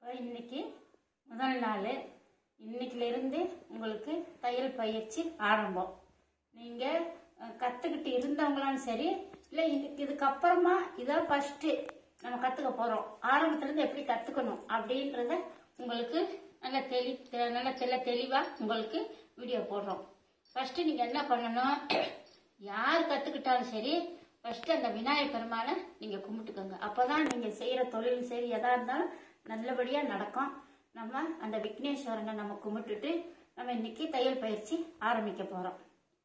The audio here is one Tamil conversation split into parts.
இப்போ இன்னைக்கு முதல் நாள் இன்னைக்கிலிருந்து உங்களுக்கு தையல் பயிற்சி ஆரம்பம் நீங்கள் கற்றுக்கிட்டு இருந்தவங்களாலும் சரி இல்லை இதுக்கு இதுக்கப்புறமா இதான் ஃபஸ்ட்டு நம்ம கற்றுக்க போகிறோம் ஆரம்பத்துலேருந்து எப்படி கற்றுக்கணும் அப்படின்றத உங்களுக்கு நல்ல தெளி தெ- நல்ல தெல்ல தெளிவாக உங்களுக்கு வீடியோ போடுறோம் ஃபஸ்ட்டு நீங்கள் என்ன பண்ணணும் யார் கற்றுக்கிட்டாலும் சரி ஃபஸ்ட்டு அந்த விநாயகர் பெருமானை நீங்கள் கும்பிட்டுக்கோங்க அப்போ தான் நீங்கள் செய்கிற தொழில் சரி எதாக இருந்தாலும் நல்லபடியாக நடக்கும் நம்ம அந்த விக்னேஸ்வரனை நம்ம கும்பிட்டுட்டு நம்ம இன்னைக்கு தையல் பயிற்சி ஆரம்பிக்க போகிறோம்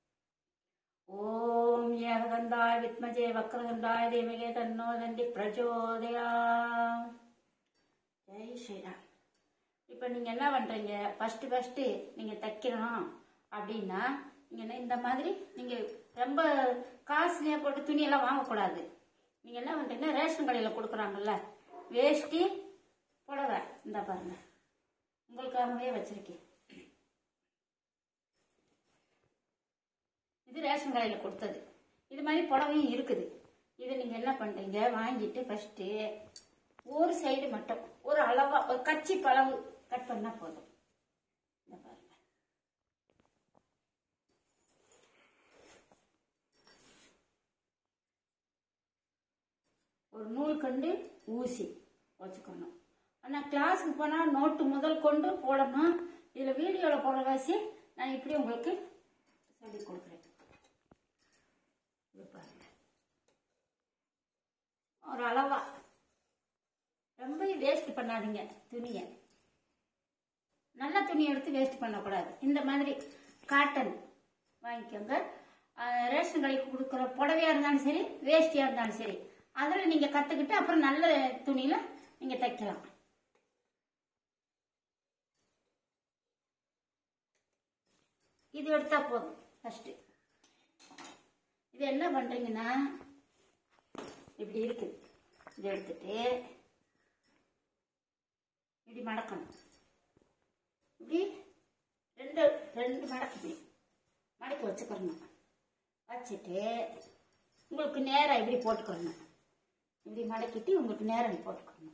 ஓம் ஏகதந்தாய் வித்மஜே வக்ரதந்தாய் தேவகே தன்னோ தந்தி பிரச்சோதயா ஜெய் ஸ்ரீராம் இப்போ நீங்கள் என்ன பண்ணுறீங்க ஃபஸ்ட்டு ஃபஸ்ட்டு நீங்கள் தைக்கணும் அப்படின்னா நீங்கள் என்ன இந்த மாதிரி நீங்கள் ரொம்ப காஸ்ட்லியாக போட்டு துணியெல்லாம் வாங்கக்கூடாது நீங்கள் என்ன பண்ணுறீங்கன்னா ரேஷன் கடையில் கொடுக்குறாங்கல்ல வேஷ்டி புடவை இந்த பாருங்க உங்களுக்காகவே வச்சிருக்கேன் இது ரேஷன் கடையில் கொடுத்தது இது மாதிரி புடவையும் இருக்குது இதை நீங்கள் என்ன பண்ணுறீங்க வாங்கிட்டு ஃபஸ்ட்டு ஒரு சைடு மட்டும் ஒரு அளவா ஒரு கச்சி பளவு கட் பண்ணால் போதும் இந்த பாருங்க ஒரு நூல் கண்டு ஊசி வச்சுக்கணும் ஆனால் கிளாஸுக்கு போனால் நோட்டு முதல் கொண்டு போடணும் இதில் வீடியோவில் போடுற வாசி நான் இப்படி உங்களுக்கு சொல்லி கொடுக்குறேன் இது பாருங்க ஒரு அளவா ரொம்ப வேஸ்ட் பண்ணாதீங்க துணியை நல்ல துணி எடுத்து வேஸ்ட் பண்ணக்கூடாது இந்த மாதிரி காட்டன் வாங்கிக்கோங்க அஹ் ரேஷன் கடைக்கு கொடுக்குற புடவையா இருந்தாலும் சரி வேஷ்டியா இருந்தாலும் சரி அதில் நீங்கள் கற்றுக்கிட்டு அப்புறம் நல்ல துணியில் நீங்கள் தைக்கலாம் இது எடுத்தா போதும் ஃபர்ஸ்ட் இது என்ன பண்றீங்கன்னா இப்படி இருக்கு இதை எடுத்துட்டு இப்படி மடக்கணும் இப்படி ரெண்டு ரெண்டு மடக்கு இப்படி மடக்கி வச்சுக்கிறணும் வச்சுட்டு உங்களுக்கு நேரம் இப்படி போட்டுக்கிறணும் இப்படி மடக்கிட்டு உங்களுக்கு நேரம் இப்படி போட்டுக்கிறணும்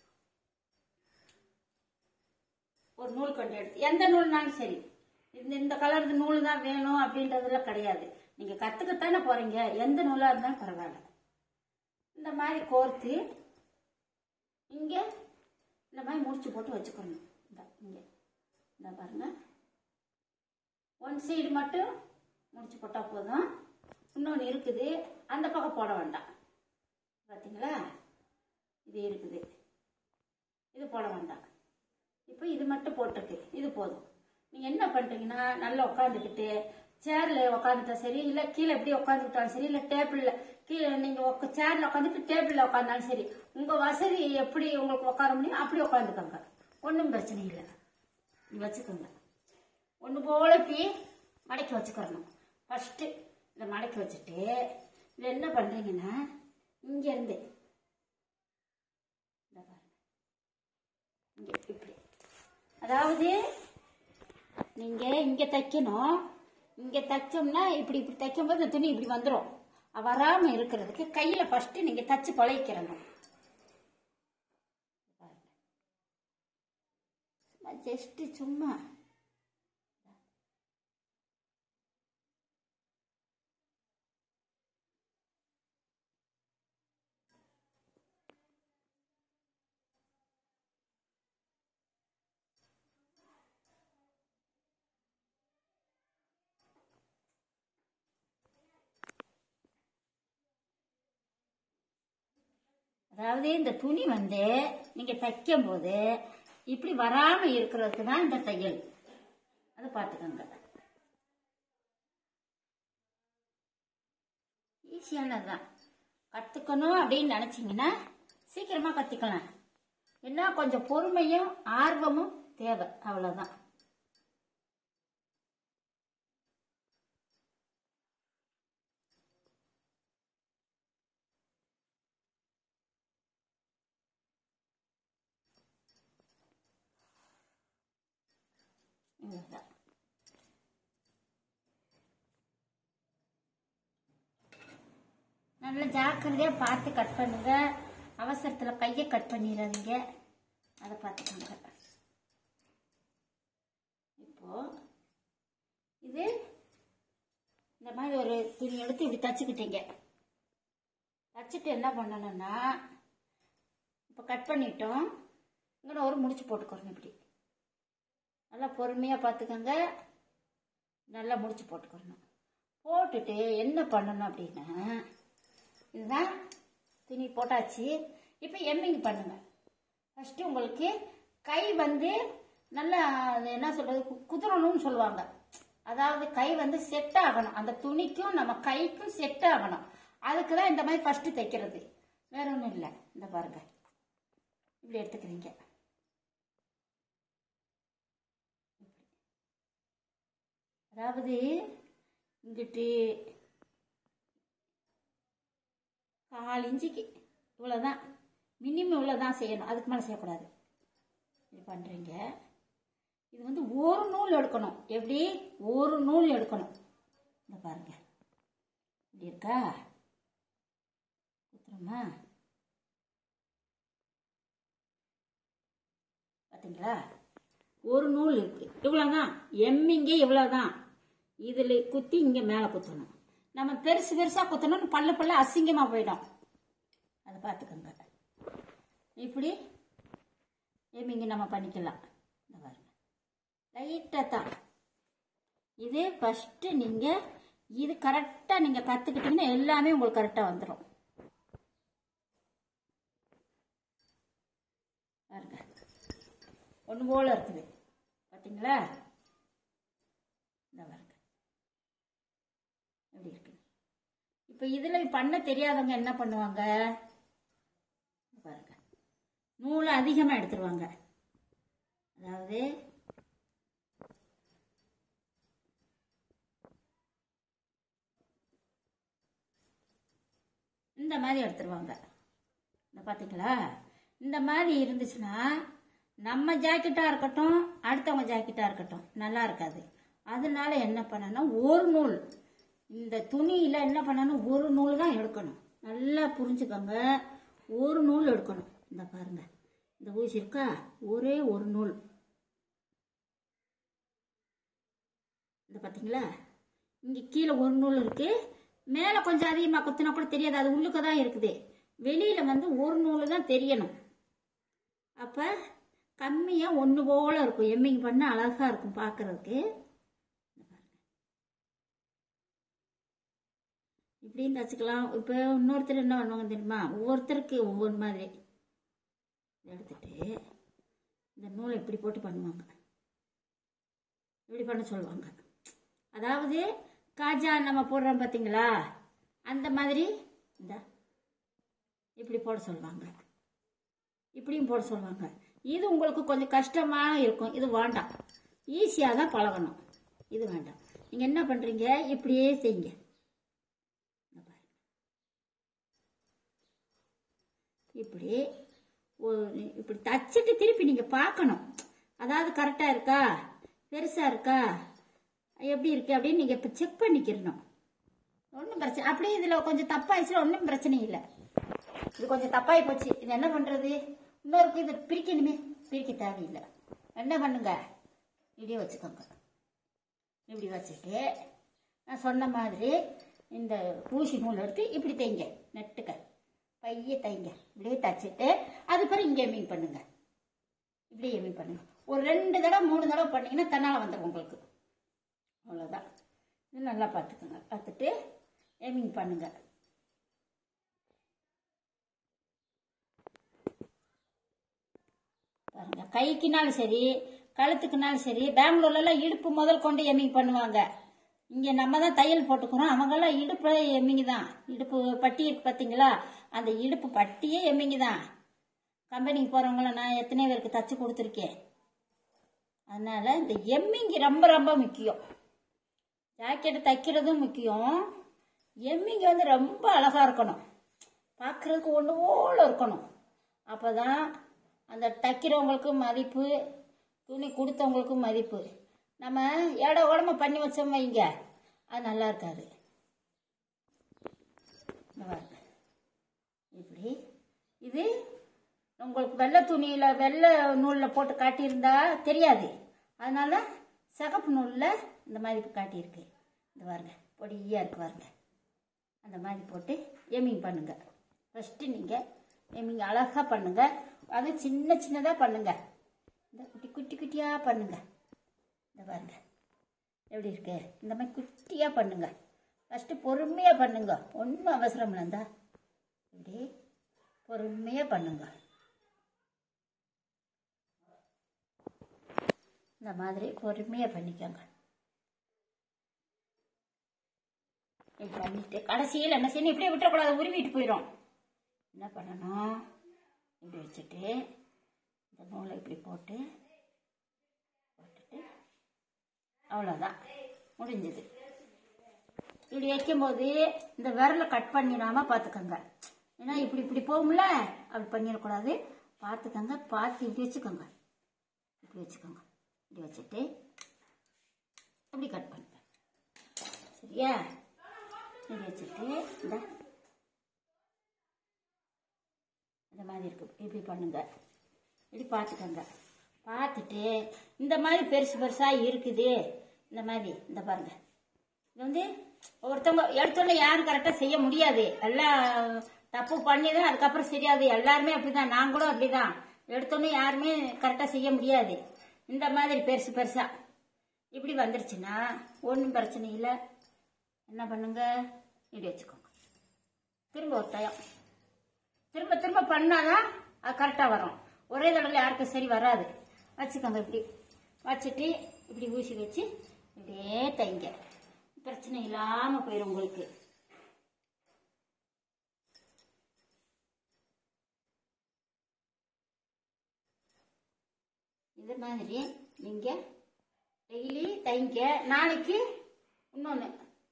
ஒரு நூல் கண்டு எடுத்து எந்த நூல்னாலும் சரி இந்த இந்த கலர் நூல் தான் வேணும் அப்படின்றதுலாம் கிடையாது நீங்கள் கற்றுக்கத்தானே போகிறீங்க எந்த நூலாக இருந்தாலும் பரவாயில்ல இந்த மாதிரி கோர்த்து இங்கே இந்த மாதிரி முடிச்சு போட்டு வச்சுக்கணும் இந்த இங்கே இந்த பாருங்க ஒன் சைடு மட்டும் முடிச்சு போட்டால் போதும் இன்னொன்று இருக்குது அந்த பக்கம் போட வேண்டாம் பார்த்தீங்களா இது இருக்குது இது போட வேண்டாம் இப்போ இது மட்டும் போட்டிருக்கு இது போதும் நீங்கள் என்ன பண்ணுறீங்கன்னா நல்லா உட்காந்துக்கிட்டு சேரில் உட்காந்துட்டா சரி இல்லை கீழே எப்படி உட்காந்துக்கிட்டாலும் சரி இல்லை டேபிளில் கீழே நீங்கள் சேரில் உட்காந்துட்டு டேபிளில் உட்காந்தாலும் சரி உங்கள் வசதி எப்படி உங்களுக்கு உட்கார முடியும் அப்படி உட்காந்துக்கோங்க ஒன்றும் பிரச்சனை இல்லை நீ வச்சுக்கோங்க ஒன்று போல இப்படி மடக்கி வச்சுக்கிறணும் ஃபஸ்ட்டு இதை மடக்கி வச்சுட்டு இது என்ன பண்ணுறீங்கன்னா இங்கேருந்து இந்த பாருங்க இங்கே இப்படி அதாவது நீங்கள் இங்கே தைக்கணும் இங்கே தைச்சோம்னா இப்படி இப்படி தைக்கும்போது இந்த துணி இப்படி வந்துடும் வராமல் இருக்கிறதுக்கு கையில் ஃபஸ்ட்டு நீங்கள் தச்சு பழகிக்கிறணும் ஜஸ்ட்டு சும்மா அதாவது இந்த துணி வந்து நீங்க தைக்கும் போது இப்படி வராம இருக்கிறதுக்கு தான் இந்த தையல் அதை பார்த்துக்கோங்க ஈஸியானதுதான் கத்துக்கணும் அப்படின்னு நினைச்சீங்கன்னா சீக்கிரமா கத்துக்கலாம் என்ன கொஞ்சம் பொறுமையும் ஆர்வமும் தேவை அவ்வளவுதான் இவ்வளவுதான் நல்லா ஜாக்கிரதையா பார்த்து கட் பண்ணுங்க அவசரத்துல கையை கட் பண்ணிடாதீங்க அதை பார்த்துக்கோங்க இப்போ இது இந்த மாதிரி ஒரு துணி எடுத்து இப்படி தச்சுக்கிட்டீங்க தச்சுட்டு என்ன பண்ணணும்னா இப்போ கட் பண்ணிட்டோம் இங்கே ஒரு முடிச்சு போட்டுக்கிறோம் இப்படி நல்லா பொறுமையாக பார்த்துக்கோங்க நல்லா முடிச்சு போட்டுக்கிறணும் போட்டுட்டு என்ன பண்ணணும் அப்படின்னா இதுதான் துணி போட்டாச்சு இப்போ எம்மிங் பண்ணுங்க ஃபஸ்ட்டு உங்களுக்கு கை வந்து நல்லா அது என்ன சொல்றது கு- குதிரணும்னு சொல்லுவாங்க அதாவது கை வந்து செட் ஆகணும் அந்த துணிக்கும் நம்ம கைக்கும் செட் ஆகணும் அதுக்கு தான் இந்த மாதிரி ஃபஸ்ட்டு தைக்கிறது வேற ஒன்றும் இல்லை இந்த பாருங்க இப்படி எடுத்துக்கிறீங்க அதாவது இங்கிட்டு கால் இஞ்சிக்கு இவ்வளோதான் மினிமம் இவ்வளோதான் செய்யணும் அதுக்கு மேலே செய்யக்கூடாது இது பண்ணுறீங்க இது வந்து ஒரு நூல் எடுக்கணும் எப்படி ஒரு நூல் எடுக்கணும் இந்த பாருங்க இப்படி இருக்கா குத்துறோமா பார்த்தீங்களா ஒரு நூல் இருக்கு இவ்வளோதான் எம்மிங்கே இவ்வளோதான் இதில் குத்தி இங்கே மேலே குத்தணும் நம்ம பெருசு பெருசாக குத்தணும் பல்ல பல்ல அசிங்கமாக போயிடும் அதை பார்த்துக்கோங்க இப்படி எம்மிங்க நம்ம பண்ணிக்கலாம் இந்த பாருங்க லைட்டாக தான் இது ஃபஸ்ட்டு நீங்கள் இது கரெக்டாக நீங்கள் கற்றுக்கிட்டீங்கன்னா எல்லாமே உங்களுக்கு கரெக்டாக வந்துடும் பாருங்க ஒன்று போல இருக்குது பார்த்தீங்களா இந்த பாருங்க எப்படி இருக்கு இப்போ இதில் பண்ண தெரியாதவங்க என்ன பண்ணுவாங்க இந்த பாருங்க நூலை அதிகமாக எடுத்துருவாங்க அதாவது இந்த மாதிரி எடுத்துருவாங்க இந்த பார்த்தீங்களா இந்த மாதிரி இருந்துச்சுன்னா நம்ம ஜாக்கெட்டாக இருக்கட்டும் அடுத்தவங்க ஜாக்கெட்டாக இருக்கட்டும் நல்லா இருக்காது அதனால என்ன பண்ணணும் ஒரு நூல் இந்த துணியில் என்ன பண்ணணும் ஒரு நூல் தான் எடுக்கணும் நல்லா புரிஞ்சுக்கோங்க ஒரு நூல் எடுக்கணும் இந்த பாருங்க இந்த ஊசி இருக்கா ஒரே ஒரு நூல் இந்த பார்த்தீங்களா இங்கே கீழே ஒரு நூல் இருக்கு மேலே கொஞ்சம் அதிகமாக குத்தினா கூட தெரியாது அது உள்ளுக்க தான் இருக்குது வெளியில் வந்து ஒரு நூல் தான் தெரியணும் அப்போ கம்மியாக ஒன்று போல இருக்கும் எம்மிங் பண்ண அழகாக இருக்கும் பார்க்கறதுக்கு இப்படியும் தச்சுக்கலாம் இப்போ இன்னொருத்தர் என்ன பண்ணுவாங்க தெரியுமா ஒவ்வொருத்தருக்கு ஒவ்வொரு மாதிரி இதை எடுத்துட்டு இந்த நூலை இப்படி போட்டு பண்ணுவாங்க இப்படி பண்ண சொல்லுவாங்க அதாவது காஜா நம்ம போடுறோம் பார்த்தீங்களா அந்த மாதிரி இந்த இப்படி போட சொல்லுவாங்க இப்படியும் போட சொல்லுவாங்க இது உங்களுக்கு கொஞ்சம் கஷ்டமாக இருக்கும் இது வேண்டாம் ஈஸியாக தான் பழகணும் இது வேண்டாம் நீங்கள் என்ன பண்ணுறீங்க இப்படியே செய்யுங்க இந்த பாருங்க. இப்படி ஒரு- இப்படி தச்சுட்டு திருப்பி நீங்கள் பார்க்கணும் அதாவது கரெக்டாக இருக்கா பெருசாக இருக்கா எப்படி இருக்கு அப்படின்னு நீங்கள் இப்போ செக் பண்ணிக்கிறணும் ஒன்றும் பிரச்சனை அப்படியே இதில் கொஞ்சம் தப்பாயிடுச்சுன்னா ஒன்றும் பிரச்சனை இல்லை இது கொஞ்சம் தப்பாகி போச்சு இது என்ன பண்ணுறது இன்னொருக்கு இது பிரிக்கணுமே பிரிக்க தேவையில்லை என்ன பண்ணுங்க இப்படியே வச்சுக்கோங்க இப்படி வச்சுட்டு நான் சொன்ன மாதிரி இந்த ஊசி நூல் எடுத்து இப்படி தைங்க நெட்டுக்க பைய தைங்க இப்படியே தச்சுட்டு அது பிறகு இங்கே எம்மிங் பண்ணுங்க இப்படியே எம்மிங் பண்ணுங்க ஒரு ரெண்டு தடவை மூணு தடவை பண்ணீங்கன்னா தன்னால் வந்துடும் உங்களுக்கு அவ்வளோதான் இது நல்லா பார்த்துக்கோங்க பார்த்துட்டு எம்மிங் பண்ணுங்க பாருங்க கைக்குனாலும் சரி கழுத்துக்குனாலும் சரி பெங்களூர்லலாம் இடுப்பு முதல் கொண்டு எம்மிங் பண்ணுவாங்க இங்கே நம்ம தான் தையல் போட்டுக்கிறோம் அவங்கெல்லாம் இடுப்பு எம்மிங்க தான் இடுப்பு பட்டி இருக்கு பார்த்தீங்களா அந்த இடுப்பு பட்டியே எம்மிங்க தான் கம்பெனிக்கு போகிறவங்கள நான் எத்தனை பேருக்கு தச்சு கொடுத்துருக்கேன் அதனால இந்த எம்மிங்கி ரொம்ப ரொம்ப முக்கியம் ஜாக்கெட் தைக்கிறதும் முக்கியம் எம்மிங்க வந்து ரொம்ப அழகாக இருக்கணும் பார்க்குறதுக்கு ஒன்று போல இருக்கணும் அப்போ தான் அந்த தைக்கிறவங்களுக்கும் மதிப்பு துணி கொடுத்தவங்களுக்கும் மதிப்பு நம்ம ஏட உடம்ப பண்ணி வச்சோம் வைங்க அது நல்லா இருக்காது இந்த பாருங்க. இப்படி இது உங்களுக்கு வெள்ளை துணியில வெள்ளை நூலில் போட்டு காட்டியிருந்தா தெரியாது அதனால சிகப்பு நூலில் இந்த மாதிரி காட்டியிருக்கு இந்த பாருங்க பொடியாக இருக்கு பாருங்க அந்த மாதிரி போட்டு எம்மிங் பண்ணுங்க ஃபஸ்ட்டு நீங்கள் எம்மிங் அழகாக பண்ணுங்க அது சின்ன சின்னதாக பண்ணுங்க இந்த குட்டி குட்டி குட்டியாக பண்ணுங்க இந்த பாருங்க எப்படி இருக்கு இந்த மாதிரி குட்டியாக பண்ணுங்க ஃபஸ்ட்டு பொறுமையாக பண்ணுங்க ஒன்றும் அவசரம் இல்லைந்தா இப்படி பொறுமையாக பண்ணுங்க இந்த மாதிரி பொறுமையாக பண்ணிக்கோங்க இப்படி பண்ணிட்டு கடைசியில் என்ன செய்யணும் இப்படியே விட்டுறக்கூடாது உருவிட்டு போயிடும் என்ன பண்ணணும் இப்படி வச்சுட்டு இந்த நூலை இப்படி போட்டு போட்டுட்டு அவ்வளோதான் முடிஞ்சது இப்படி வைக்கும்போது இந்த விரலை கட் பண்ணிடாம பார்த்துக்கோங்க ஏன்னா இப்படி இப்படி போகும்ல அப்படி பண்ணிடக்கூடாது பார்த்துக்கோங்க பார்த்து இப்படி வச்சுக்கோங்க இப்படி வச்சுக்கோங்க இப்படி வச்சுட்டு இப்படி கட் பண்ணுங்க சரியா இப்படி வச்சுட்டு இந்த இந்த மாதிரி இருக்கு இப்படி பண்ணுங்க இப்படி பார்த்துக்கோங்க பார்த்துட்டு இந்த மாதிரி பெருசு பெருசாக இருக்குது இந்த மாதிரி இந்த பாருங்க இது வந்து ஒருத்தவங்க எடுத்தோடனே யாரும் கரெக்டாக செய்ய முடியாது எல்லாம் தப்பு பண்ணி தான் அதுக்கப்புறம் சரியாது எல்லாருமே அப்படிதான் நான் கூட அப்படிதான் எடுத்தோடனே யாருமே கரெக்டாக செய்ய முடியாது இந்த மாதிரி பெருசு பெருசா இப்படி வந்துருச்சுன்னா ஒன்றும் பிரச்சனை இல்லை என்ன பண்ணுங்க இப்படி வச்சுக்கோங்க திரும்ப ஒரு டயம் திரும்ப திரும்ப பண்ணாதான் அது கரெக்டாக வரும் ஒரே தடவை யாருக்கும் சரி வராது வச்சுக்கோங்க இப்படி வச்சுட்டு இப்படி ஊசி வச்சு இப்படியே தைங்க பிரச்சனை இல்லாமல் போயிடும் உங்களுக்கு இது மாதிரி நீங்கள் டெய்லி தைங்க நாளைக்கு இன்னொன்று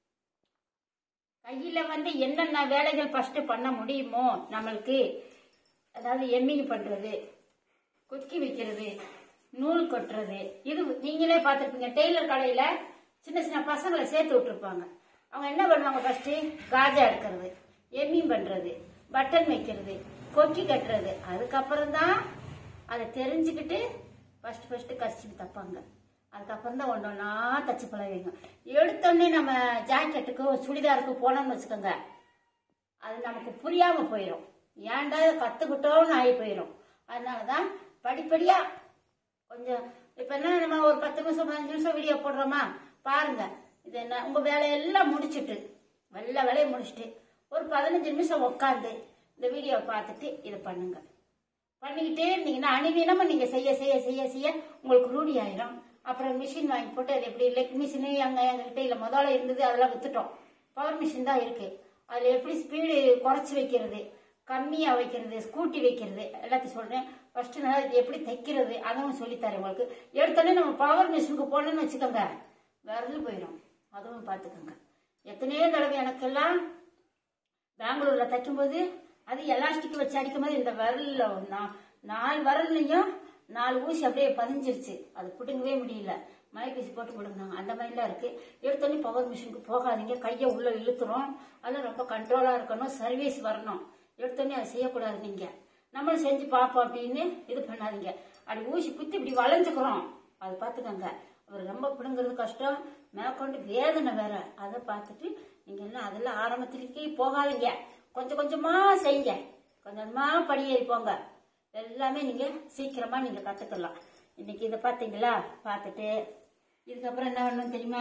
கையில் வந்து என்னென்ன வேலைகள் ஃபஸ்ட்டு பண்ண முடியுமோ நம்மளுக்கு அதாவது எம்மிங் பண்ணுறது கொக்கி வைக்கிறது நூல் கொட்டுறது இது நீங்களே பார்த்துருப்பீங்க டெய்லர் கடையில் சின்ன சின்ன பசங்களை சேர்த்து விட்டுருப்பாங்க அவங்க என்ன பண்ணுவாங்க ஃபஸ்ட்டு காஜா எடுக்கிறது எம்மிங் பண்ணுறது பட்டன் வைக்கிறது கொக்கி கட்டுறது அதுக்கப்புறம் தான் அதை தெரிஞ்சுக்கிட்டு ஃபஸ்ட்டு ஃபஸ்ட்டு கசிச்சு தப்பாங்க அதுக்கப்புறம் தான் ஒன்று ஒன்றா தச்சு பழகுவீங்க எடுத்தோடனே நம்ம ஜாக்கெட்டுக்கு ஒரு சுடிதாருக்கு போனோம்னு வச்சுக்கோங்க அது நமக்கு புரியாமல் போயிடும் ஏன்டா கற்றுக்கிட்டோம்னு ஆகி போயிடும் அதனால தான் படிப்படியாக கொஞ்சம் இப்போ என்ன நம்ம ஒரு பத்து நிமிஷம் பதினஞ்சு நிமிஷம் வீடியோ போடுறோமா பாருங்க இது என்ன உங்கள் வேலையெல்லாம் முடிச்சுட்டு வெள்ளை வேலையை முடிச்சுட்டு ஒரு பதினஞ்சு நிமிஷம் உட்காந்து இந்த வீடியோவை பார்த்துட்டு இதை பண்ணுங்க பண்ணிக்கிட்டே இருந்தீங்கன்னா அணிவீனமா நீங்க செய்ய செய்ய செய்ய செய்ய உங்களுக்கு ரூಢி ஆயிரும் அப்புறம் மிஷின் வாங்கி போட்டு அது எப்படி லெக் மிஷினு அங்க எங்ககிட்ட இல்ல முதல்ல இருந்தது அதெல்லாம் வித்துட்டோம் பவர் மிஷின் தான் இருக்கு அதுல எப்படி ஸ்பீடு குறைச்சி வைக்கிறது கம்மியா வைக்கிறது ஸ்கூட்டி வைக்கிறது எல்லாத்தையும் சொல்றேன் ஃபர்ஸ்ட் நல்லா இது எப்படி தைக்கிறது அதுவும் சொல்லித்தரேன் உங்களுக்கு எடுத்தோடனே நம்ம பவர் மிஷினுக்கு போனோம்னு வச்சுக்கோங்க விரல் போயிடும் அதுவும் பார்த்துக்கோங்க எத்தனையோ தடவை எனக்கெல்லாம் பெங்களூர்ல தைக்கும்போது அது எலாஸ்டிக் வச்சு அடிக்கும்போது இந்த விரல்ல ஒரு நா- நாலு விரல்லையும் நாலு ஊசி அப்படியே பதிஞ்சிருச்சு அது பிடுங்கவே முடியல மயக்க ஊசி போட்டு பிடுங்கினாங்க அந்த மாதிரிலாம் இருக்கு எடுத்தோடனே பவர் மிஷினுக்கு போகாதீங்க கையை உள்ள இழுத்துரும் அதெல்லாம் ரொம்ப கண்ட்ரோலா இருக்கணும் சர்வீஸ் வரணும் எடுத்தோடனே அதை செய்யக்கூடாது நீங்க நம்மளும் செஞ்சு பார்ப்போம் அப்படின்னு இது பண்ணாதீங்க அப்படி ஊசி குத்தி இப்படி வளைஞ்சுக்கிறோம் அதை பார்த்துக்கோங்க அவர் ரொம்ப பிடுங்கிறது கஷ்டம் மேற்கொண்டு வேதனை வேற அதை பார்த்துட்டு நீங்க எல்லாம் அதெல்லாம் ஆரம்பத்திலேயே போகாதீங்க கொஞ்சம் கொஞ்சமா செய்யுங்க கொஞ்சம் கொஞ்சமா படியேறி போங்க எல்லாமே நீங்க சீக்கிரமா நீங்க கத்துக்கலாம் இன்னைக்கு இதை பார்த்தீங்களா பார்த்துட்டு இதுக்கப்புறம் என்ன பண்ணணும் தெரியுமா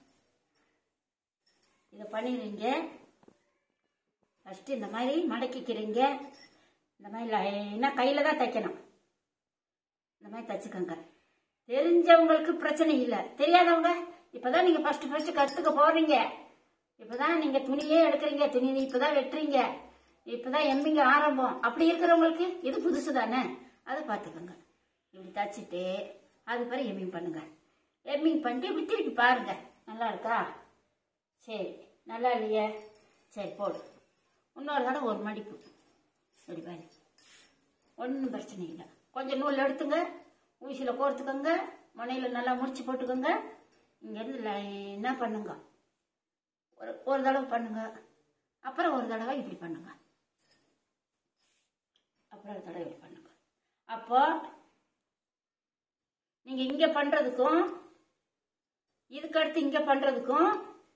இதை பண்ணிடுறீங்க ஃபர்ஸ்ட் இந்த மாதிரி மடக்கிக்கிறீங்க இந்த மாதிரி லைனா கையில தான் தைக்கணும் இந்த மாதிரி தச்சுக்கோங்க தெரிஞ்சவங்களுக்கு பிரச்சனை இல்லை தெரியாதவங்க இப்பதான் நீங்க ஃபர்ஸ்ட் ஃபர்ஸ்ட் கத்துக்க போறீங்க இப்பதான் நீங்க துணியே எடுக்கிறீங்க துணி இப்பதான் வெட்டுறீங்க இப்பதான் எம்பிங்க ஆரம்பம் அப்படி இருக்கிறவங்களுக்கு இது புதுசு தானே அதை பார்த்துக்கோங்க இப்படி தச்சுட்டு அது பிறகு எம்மிங் பண்ணுங்க எம்மிங் பண்ணிட்டு இப்படி திருப்பி பாருங்க நல்லா இருக்கா சரி நல்லா இல்லையே சரி போடு இன்னொரு தடவை ஒரு மடிப்பு இப்படி பாரு ஒன்றும் பிரச்சனை இல்லை கொஞ்சம் நூல் எடுத்துங்க ஊசியில் கோர்த்துக்கோங்க முனையில் நல்லா முடிச்சு போட்டுக்கோங்க இங்கேருந்து லைனாக பண்ணுங்க ஒரு ஒரு தடவை பண்ணுங்க அப்புறம் ஒரு தடவை இப்படி பண்ணுங்க அப்புறம் ஒரு தடவை இப்படி பண்ணுங்க அப்போ நீங்க இங்க பண்றதுக்கும் இதுக்கு அடுத்து இங்க பண்றதுக்கும்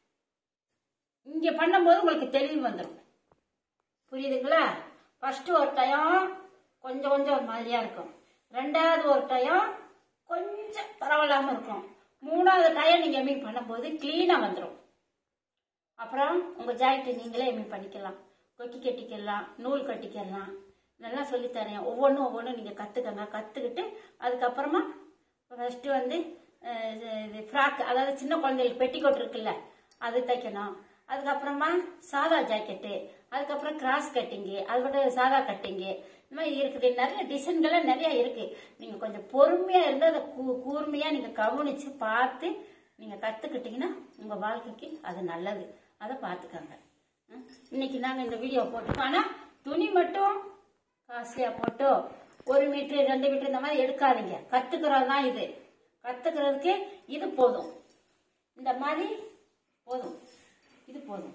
இங்க பண்ணும்போது உங்களுக்கு தெளிவு வந்துடும் புரியுதுங்களா ஃபர்ஸ்ட் ஒரு டயம் கொஞ்சம் கொஞ்சம் ஒரு மாதிரியா இருக்கும் ரெண்டாவது ஒரு டயம் கொஞ்சம் பரவாயில்லாம இருக்கும் மூணாவது டயம் நீங்க எம்மிங் பண்ணும்போது கிளீனா வந்துடும் அப்புறம் உங்க ஜாக்கெட் நீங்களே எம்மிங் பண்ணிக்கலாம் கொக்கி கட்டிக்கலாம் நூல் கட்டிக்கலாம் இதெல்லாம் சொல்லித்தரேன் ஒவ்வொன்றும் ஒவ்வொன்றும் நீங்க கத்துக்கங்க கத்துக்கிட்டு அதுக்கப்புறமா ஃபர்ஸ்ட் வந்து அஹ், இது ஃப்ராக் அதாவது சின்ன குழந்தைகளுக்கு பெட்டிக்கோட் இருக்குல்ல அது தைக்கணும் அதுக்கப்புறமா சாதா ஜாக்கெட்டு அதுக்கப்புறம் கிராஸ் கட்டிங்கு அதோட சாதா கட்டிங்கு இந்த மாதிரி இருக்குது நிறைய டிசைன்கள்லாம் நிறைய இருக்கு நீங்க கொஞ்சம் பொறுமையா இருந்து அதை கூ- கூர்மையா நீங்க கவனிச்சு பார்த்து நீங்க கத்துக்கிட்டீங்கன்னா உங்க வாழ்க்கைக்கு அது நல்லது அதை பார்த்துக்கோங்க ம். இன்னைக்கு நாங்க இந்த வீடியோ போட்டோம் ஆனா துணி மட்டும் காஸ்ட்லியா போட்டு ஒரு மீட்டர் ரெண்டு மீட்டர் இந்த மாதிரி எடுக்காதீங்க கத்துக்கிறது தான் இது கத்துக்கிறதுக்கு இது போதும் இந்த மாதிரி போதும் இது போதும்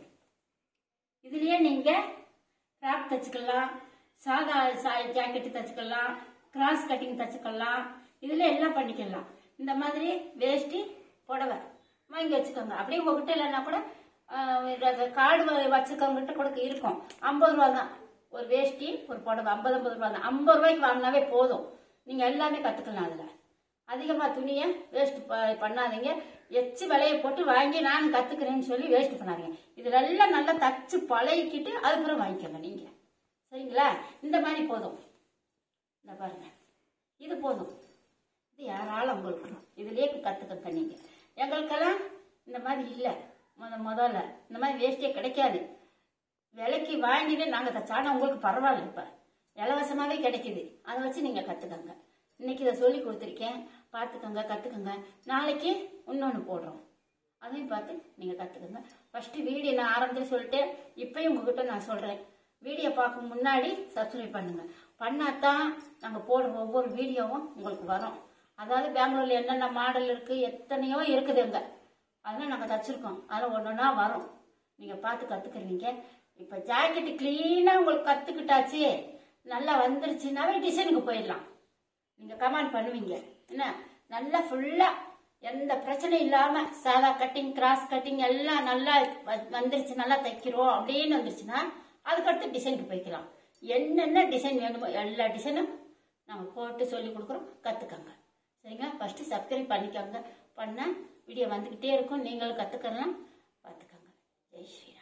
இதுலயே நீங்க கிராப் தச்சுக்கலாம் சாதா ஜாக்கெட் தச்சுக்கலாம் கிராஸ் கட்டிங் தச்சுக்கலாம் இதுல எல்லாம் பண்ணிக்கலாம் இந்த மாதிரி வேஷ்டி புடவை வாங்கி வச்சுக்கோங்க அப்படியே உங்ககிட்ட இல்லைன்னா கூட ஆஹ், இந்த கார்டு வச்சுக்கவங்ககிட்ட கூட இருக்கும் ஐம்பது ரூபா தான் ஒரு வேஷ்டி ஒரு புடவை ஐம்பது ஐம்பது ரூபா தான் ஐம்பது ரூபாய்க்கு வாங்கினாவே போதும் நீங்க எல்லாமே கத்துக்கலாம் அதுல அதிகமா துணியை வேஸ்ட் பண்ணாதீங்க எச்சு விலையை போட்டு வாங்கி நான் கத்துக்கிறேன்னு சொல்லி வேஸ்ட் பண்ணாதீங்க இதுல எல்லாம் நல்லா தச்சு பழகிக்கிட்டு அதுக்கப்புறம் வாங்கிக்கோங்க நீங்க சரிங்களா இந்த மாதிரி போதும் இந்த பாருங்க இது போதும் இது யாராலும் உங்களுக்கு வரும். இதுலயே கத்துக்கங்க நீங்க எங்களுக்கெல்லாம் இந்த மாதிரி இல்ல முத முதல்ல இந்த மாதிரி வேஸ்டே கிடைக்காது விலைக்கு வாங்கிட்டு நாங்க தச்சோம் ஆனா உங்களுக்கு பரவாயில்ல இப்ப இலவசமாவே கிடைக்குது அதை வச்சு நீங்க கத்துக்கங்க இன்னைக்கு இதை சொல்லி கொடுத்துருக்கேன் பார்த்துக்கோங்க கத்துக்கோங்க நாளைக்கு இன்னொன்னு போடுறோம் அதையும் பார்த்து நீங்க கத்துக்கோங்க ஃபர்ஸ்ட் வீடியோ நான் ஆரம்பத்தில் சொல்லிட்டேன் இப்பயும் உங்ககிட்ட நான் சொல்றேன் வீடியோ பார்க்க முன்னாடி சப்ஸ்கிரைப் பண்ணுங்க பண்ணாதான் நாங்க போடுற ஒவ்வொரு வீடியோவும் உங்களுக்கு வரும் அதாவது பெங்களூர்ல என்னென்ன மாடல் இருக்கு எத்தனையோ இருக்குதுங்க அதெல்லாம் நாங்க தச்சிருக்கோம் அதெல்லாம் ஒன்னொன்னா வரும் நீங்க பார்த்து கத்துக்கிறீங்க இப்ப ஜாக்கெட் கிளீனா உங்களுக்கு கத்துக்கிட்டாச்சு நல்லா வந்துருச்சுனாவே டிசைனுக்கு போயிடலாம் நீங்க கமெண்ட் பண்ணுவீங்க என்ன நல்லா ஃபுல்லா எந்த பிரச்சனையும் இல்லாம சாதா கட்டிங் கிராஸ் கட்டிங் எல்லாம் நல்லா வ- வந்துருச்சு நல்லா தைக்கிறோம் அப்படின்னு வந்துருச்சுன்னா அதுக்கடுத்து டிசைனுக்கு போய்க்கலாம் என்னென்ன டிசைன் வேணுமோ எல்லா டிசைனும் நாங்க போட்டு சொல்லி கொடுக்குறோம் கத்துக்கங்க சரிங்களா ஃபர்ஸ்ட் சப்ஸ்கிரைப் பண்ணிக்கோங்க பண்ண வீடியோ வந்துகிட்டே இருக்கும் நீங்களும் கத்துக்கலாம் பார்த்துக்கோங்க ஜெய் ஸ்ரீ